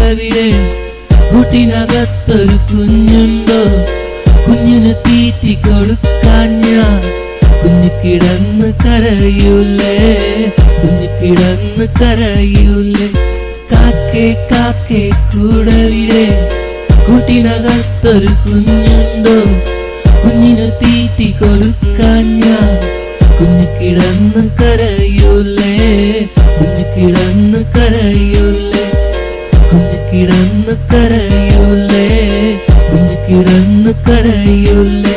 കൂടവിടെ കൂട്ടിനകത്തൊരു കുഞ്ഞുണ്ടോ കുഞ്ഞിന് തീറ്റി കൊടുക്കാൻ ഞാൻ കുഞ്ഞു കിടന്ന് കരയൂലേ കുഞ്ഞു കിടന്ന് കരയൂലേ കാക്കേ കാക്കേ കൂടവിടെ കൂട്ടിനകത്തൊരു കുഞ്ഞുണ്ടോ കുഞ്ഞിന് തീറ്റി കൊടുക്കാൻ ഞാൻ കുഞ്ഞു കിടന്ന് കരയൂലേ കുഞ്ഞു കിടന്ന് കരയൂലേ കുഞ്ഞു കിടന്ന് കരയൂലേ കുഞ്ഞു കിടന്ന് കരയൂലേ